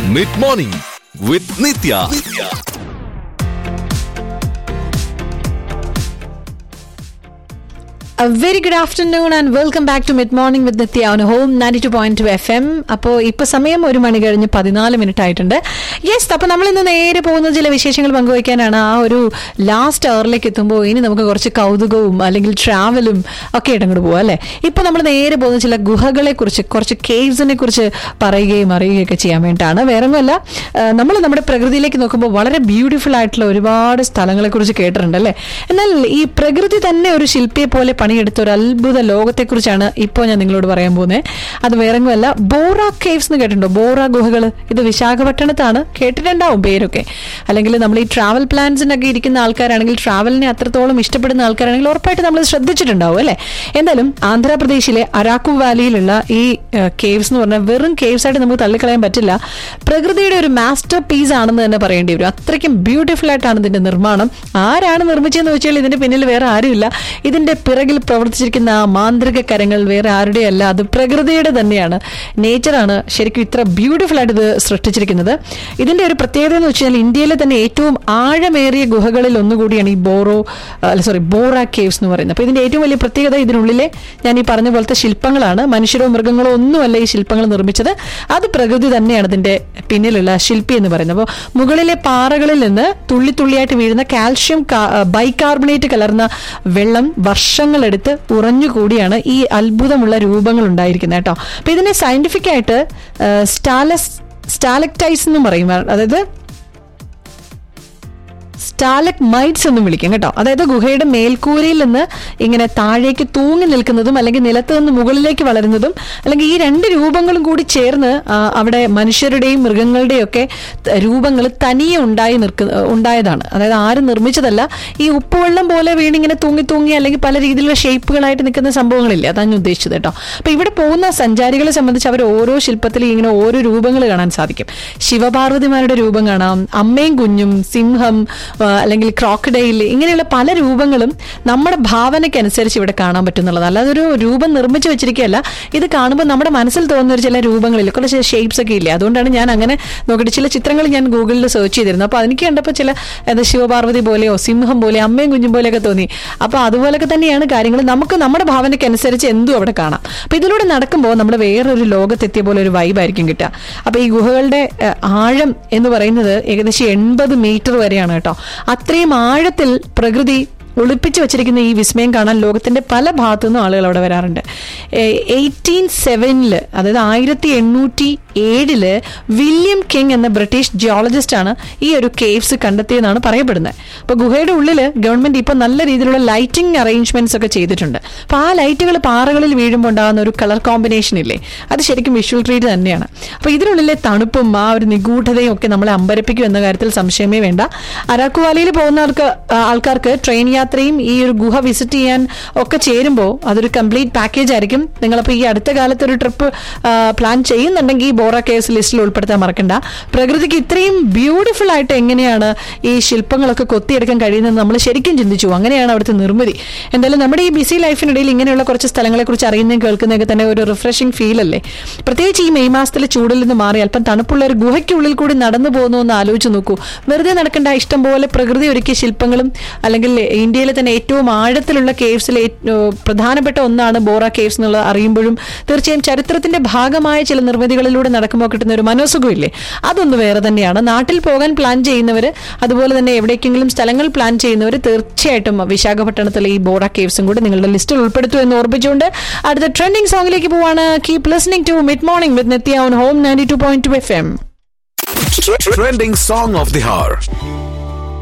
Mid morning with Nithya A very good afternoon and welcome back to Mid Morning with Nitya on Home 92.2 FM. അപ്പോൾ ഇപ്പൊ സമയം ഒരു മണി കഴിഞ്ഞ് പതിനാല് മിനിറ്റ് ആയിട്ടുണ്ട് യെസ് അപ്പൊ നമ്മൾ ഇന്ന് നേരെ പോകുന്ന ചില വിശേഷങ്ങൾ പങ്കുവയ്ക്കാനാണ് ആ ഒരു ലാസ്റ്റ് അവറിലേക്ക് എത്തുമ്പോൾ ഇനി നമുക്ക് കുറച്ച് കൗതുകവും അല്ലെങ്കിൽ ട്രാവലും ഒക്കെ ആയിട്ട് അങ്ങോട്ട് പോവാം അല്ലേ ഇപ്പൊ നമ്മൾ നേരെ പോകുന്ന ചില ഗുഹകളെ കുറിച്ച് കുറച്ച് കേവ്സിനെ കുറിച്ച് പറയുകയും അറിയുകയൊക്കെ ചെയ്യാൻ വേണ്ടിയിട്ടാണ് വേറെ ഒന്നുമല്ല നമ്മൾ നമ്മുടെ പ്രകൃതിയിലേക്ക് നോക്കുമ്പോൾ വളരെ ബ്യൂട്ടിഫുൾ ആയിട്ടുള്ള ഒരുപാട് സ്ഥലങ്ങളെ കുറിച്ച് കേട്ടിട്ടുണ്ട് അല്ലേ എന്നാൽ ഈ പ്രകൃതി തന്നെ ഒരു ശില്പിയെ പോലെ പണിയെടുത്ത ഒരു അത്ഭുത ലോകത്തെക്കുറിച്ചാണ് ഇപ്പോൾ ഞാൻ നിങ്ങളോട് പറയാൻ പോകുന്നത് അത് വേറെങ്ങുമല്ല ബോറ കേവ്സ് എന്ന് കേട്ടിട്ടുണ്ടോ ബോറ ഗുഹകൾ ഇത് വിശാഖപട്ടണത്താണ് കേട്ടിട്ടുണ്ടാവും പേരൊക്കെ അല്ലെങ്കിൽ നമ്മൾ ഈ ട്രാവൽ പ്ലാൻസിനൊക്കെ ഇരിക്കുന്ന ആൾക്കാരാണെങ്കിൽ ട്രാവലിനെ അത്രത്തോളം ഇഷ്ടപ്പെടുന്ന ആൾക്കാരാണെങ്കിൽ ഉറപ്പായിട്ട് നമ്മൾ ശ്രദ്ധിച്ചിട്ടുണ്ടാവും അല്ലേ എന്തായാലും ആന്ധ്രാപ്രദേശിലെ അരാക്കു വാലിയിലുള്ള ഈ കേവ്സ് എന്ന് പറഞ്ഞാൽ വെറും കേവ്സ് ആയിട്ട് നമുക്ക് തള്ളിക്കളയാൻ പറ്റില്ല പ്രകൃതിയുടെ ഒരു മാസ്റ്റർ പീസ് ആണെന്ന് തന്നെ പറയേണ്ടി വരും അത്രയ്ക്കും ബ്യൂട്ടിഫുൾ ആയിട്ടാണ് ഇതിന്റെ നിർമ്മാണം ആരാണ് നിർമ്മിച്ചതെന്ന് വെച്ചാൽ ഇതിന്റെ പിന്നിൽ വേറെ ആരുമില്ല ഇതിന്റെ പിറകിൽ പ്രവർത്തിച്ചിരിക്കുന്ന ആ മാന്ത്രിക കരങ്ങൾ വേറെ ആരുടെയല്ല അത് പ്രകൃതിയുടെ തന്നെയാണ് നേച്ചറാണ് ശരിക്കും ഇത്ര ബ്യൂട്ടിഫുൾ ആയിട്ട് ഇത് സൃഷ്ടിച്ചിരിക്കുന്നത് ഇതിന്റെ ഒരു പ്രത്യേകത എന്ന് വെച്ചാൽ ഇന്ത്യയിലെ തന്നെ ഏറ്റവും ആഴമേറിയ ഗുഹകളിൽ ഒന്നുകൂടിയാണ് ഈ ബോറോ അല്ല സോറി ബോറ കേവ്സ് എന്ന് പറയുന്നത് അപ്പൊ ഇതിന്റെ ഏറ്റവും വലിയ പ്രത്യേകത ഇതിനുള്ളിലെ ഞാൻ ഈ പറഞ്ഞ പോലത്തെ ശില്പങ്ങളാണ് മനുഷ്യരോ മൃഗങ്ങളോ ഒന്നുമല്ല ഈ ശില്പങ്ങൾ നിർമ്മിച്ചത് അത് പ്രകൃതി തന്നെയാണ് ഇതിന്റെ പിന്നിലുള്ള ശില്പി എന്ന് പറയുന്നത് അപ്പോൾ മുകളിലെ പാറകളിൽ നിന്ന് തുള്ളി തുള്ളിയായിട്ട് വീഴുന്ന കാൽഷ്യം ബൈകാർബണേറ്റ് കലർന്ന വെള്ളം വർഷങ്ങളെടുത്ത് ഉറഞ്ഞുകൂടിയാണ് ഈ അത്ഭുതമുള്ള രൂപങ്ങൾ ഉണ്ടായിരിക്കുന്നത് കേട്ടോ അപ്പൊ ഇതിനെ സയന്റിഫിക് ആയിട്ട് സ്റ്റാലസ് സ്റ്റാലക്ടൈസ് എന്നും പറയും അതായത് സ്റ്റാലക് മൈറ്റ്സ് എന്നും വിളിക്കും കേട്ടോ അതായത് ഗുഹയുടെ മേൽക്കൂരയിൽ നിന്ന് ഇങ്ങനെ താഴേക്ക് തൂങ്ങി നിൽക്കുന്നതും അല്ലെങ്കിൽ നിലത്ത് നിന്ന് മുകളിലേക്ക് വളരുന്നതും അല്ലെങ്കിൽ ഈ രണ്ട് രൂപങ്ങളും കൂടി ചേർന്ന് ആ, അവിടെ മനുഷ്യരുടെയും മൃഗങ്ങളുടെയും ഒക്കെ രൂപങ്ങൾ തനിയെ ഉണ്ടായി നിൽക്കുന്ന ഉണ്ടായതാണ് അതായത് ആരും നിർമ്മിച്ചതല്ല ഈ ഉപ്പുവെള്ളം പോലെ വീണിങ്ങനെ തൂങ്ങി തൂങ്ങി അല്ലെങ്കിൽ പല രീതിയിലുള്ള ഷേപ്പുകളായിട്ട് നിൽക്കുന്ന സംഭവങ്ങളില്ലേ അതാണ് ഞാൻ ഉദ്ദേശിച്ചത് കേട്ടോ അപ്പൊ ഇവിടെ പോകുന്ന സഞ്ചാരികളെ സംബന്ധിച്ച് അവർ ഓരോ ശില്പത്തിലും ഇങ്ങനെ ഓരോ രൂപങ്ങൾ കാണാൻ സാധിക്കും ശിവപാർവതിമാരുടെ രൂപം കാണാം അമ്മയും കുഞ്ഞും സിംഹം ആ, അല്ലെങ്കിൽ ക്രോക്കഡൈൽ ഇങ്ങനെയുള്ള പല രൂപങ്ങളും നമ്മുടെ ഭാവനയ്ക്കനുസരിച്ച് ഇവിടെ കാണാൻ പറ്റുന്നുള്ളത് അല്ലാതെ ഒരു രൂപം നിർമ്മിച്ചു വെച്ചിരിക്കുകയല്ല ഇത് കാണുമ്പോൾ നമ്മുടെ മനസ്സിൽ തോന്നുന്ന ഒരു ചില രൂപങ്ങളില്ല കുറച്ച് ഷേപ്സ് ഒക്കെ ഇല്ലേ അതുകൊണ്ടാണ് ഞാൻ അങ്ങനെ നോക്കിയിട്ട് ചില ചിത്രങ്ങൾ ഞാൻ ഗൂഗിളിൽ സെർച്ച് ചെയ്തിരുന്നു അപ്പോൾ എനിക്ക് കണ്ടപ്പോൾ ചില എന്താ ശിവപാർവതി പോലെയോ സിംഹം പോലെ അമ്മയും കുഞ്ഞും പോലെയൊക്കെ തോന്നി അപ്പോൾ അതുപോലൊക്കെ തന്നെയാണ് കാര്യങ്ങൾ നമുക്ക് നമ്മുടെ ഭാവനയ്ക്കനുസരിച്ച് എന്തും അവിടെ കാണാം അപ്പോൾ ഇതിലൂടെ നടക്കുമ്പോൾ നമ്മുടെ വേറൊരു ലോകത്തെത്തിയ പോലെ ഒരു വൈബായിരിക്കും കിട്ടുക അപ്പോൾ ഈ ഗുഹകളുടെ ഏഹ്, ആഴം എന്ന് പറയുന്നത് ഏകദേശം എൺപത് മീറ്റർ വരെയാണ് കേട്ടോ അത്രയും ആഴത്തിൽ പ്രകൃതി ഒളിപ്പിച്ചു വെച്ചിരിക്കുന്ന ഈ വിസ്മയം കാണാൻ ലോകത്തിന്റെ പല ഭാഗത്തു നിന്നും ആളുകൾ അവിടെ വരാറുണ്ട് എയ്റ്റീൻ സെവനില് അതായത് ആയിരത്തി എണ്ണൂറ്റി ഏഴില് വില്യം കിങ് എന്ന ബ്രിട്ടീഷ് ജിയോളജിസ്റ്റ് ആണ് ഈ ഒരു കേവ്സ് കണ്ടെത്തിയെന്നാണ് പറയപ്പെടുന്നത് അപ്പൊ ഗുഹയുടെ ഉള്ളിൽ ഗവൺമെന്റ് ഇപ്പൊ നല്ല രീതിയിലുള്ള ലൈറ്റിംഗ് അറേഞ്ച്മെന്റ്സ് ഒക്കെ ചെയ്തിട്ടുണ്ട് അപ്പൊ ആ ലൈറ്റുകൾ പാറകളിൽ വീഴുമ്പോൾ ഉണ്ടാകുന്ന ഒരു കളർ കോമ്പിനേഷൻ ഇല്ലേ അത് ശരിക്കും വിഷ്വൽ ട്രീറ്റ് തന്നെയാണ് അപ്പൊ ഇതിനുള്ളിലെ തണുപ്പും ആ ഒരു നിഗൂഢതയും ഒക്കെ നമ്മളെ അമ്പരപ്പിക്കും എന്ന കാര്യത്തിൽ സംശയമേ വേണ്ട അരാക്കുവാലിയിൽ പോകുന്നവർക്ക് ആ, ആൾക്കാർക്ക് ട്രെയിൻ യാത്രയും ഈ ഒരു ഗുഹ വിസിറ്റ് ചെയ്യാൻ ഒക്കെ ചേരുമ്പോൾ അതൊരു കംപ്ലീറ്റ് പാക്കേജ് ആയിരിക്കും നിങ്ങളപ്പോൾ ഈ അടുത്ത കാലത്ത് ഒരു ട്രിപ്പ് പ്ലാൻ ചെയ്യുന്നുണ്ടെങ്കിൽ ഈ ബോറ കേസ് ലിസ്റ്റിൽ ഉൾപ്പെടുത്താൻ മറക്കണ്ട പ്രകൃതിക്ക് ഇത്രയും ബ്യൂട്ടിഫുൾ ആയിട്ട് എങ്ങനെയാണ് ഈ ശില്പങ്ങളൊക്കെ കൊത്തിയെടുക്കാൻ കഴിയുന്നത് നമ്മൾ ശരിക്കും ചിന്തിച്ചു അങ്ങനെയാണ് അവിടുത്തെ നിർമ്മിതി എന്തായാലും നമ്മുടെ ഈ ബിസി ലൈഫിനിടയിൽ ഇങ്ങനെയുള്ള കുറച്ച് സ്ഥലങ്ങളെ കുറിച്ച് അറിയുന്നതും കേൾക്കുന്നതൊക്കെ തന്നെ ഒരു റിഫ്രഷിംഗ് ഫീൽ അല്ലേ പ്രത്യേകിച്ച് ഈ മെയ് മാസത്തിലെ ചൂടിൽ നിന്ന് മാറി അല്പം തണുപ്പുള്ള ഒരു ഗുഹയ്ക്കുള്ളിൽ കൂടി നടന്നു പോകുന്നു എന്ന് ആലോചിച്ച് നോക്കൂ വെറുതെ നടക്കേണ്ട ഇഷ്ടം പോലെ പ്രകൃതി ഒരുക്കിയ ശില്പങ്ങളും അല്ലെങ്കിൽ ഇന്ത്യയിലെ തന്നെ ഏറ്റവും ആഴത്തിലുള്ള കേവ്സിലെ ഏറ്റവും പ്രധാനപ്പെട്ട ഒന്നാണ് ബോറ കേവ്സ് എന്നുള്ളത് അറിയുമ്പോഴും തീർച്ചയായും ചരിത്രത്തിന്റെ ഭാഗമായ ചില നിർമ്മിതികളിലൂടെ നടക്കുമ്പോൾ കിട്ടുന്ന ഒരു മനോസുഖമില്ലേ അതൊന്ന് വേറെ തന്നെയാണ് നാട്ടിൽ പോകാൻ പ്ലാൻ ചെയ്യുന്നവർ അതുപോലെ തന്നെ എവിടേക്കെങ്കിലും സ്ഥലങ്ങൾ പ്ലാൻ ചെയ്യുന്നവർ തീർച്ചയായിട്ടും വിശാഖപട്ടണത്തിലെ ഈ ബോറ കേവ്സും കൂടി നിങ്ങളുടെ ലിസ്റ്റിൽ ഉൾപ്പെടുത്തു എന്ന് ഓർപ്പിച്ചുകൊണ്ട് അടുത്ത ട്രെൻഡിങ് സോങ്ങിലേക്ക് പോവാണ് keep listening to mid morning with Nithya on home ninety two point two F M Trending song of the hour.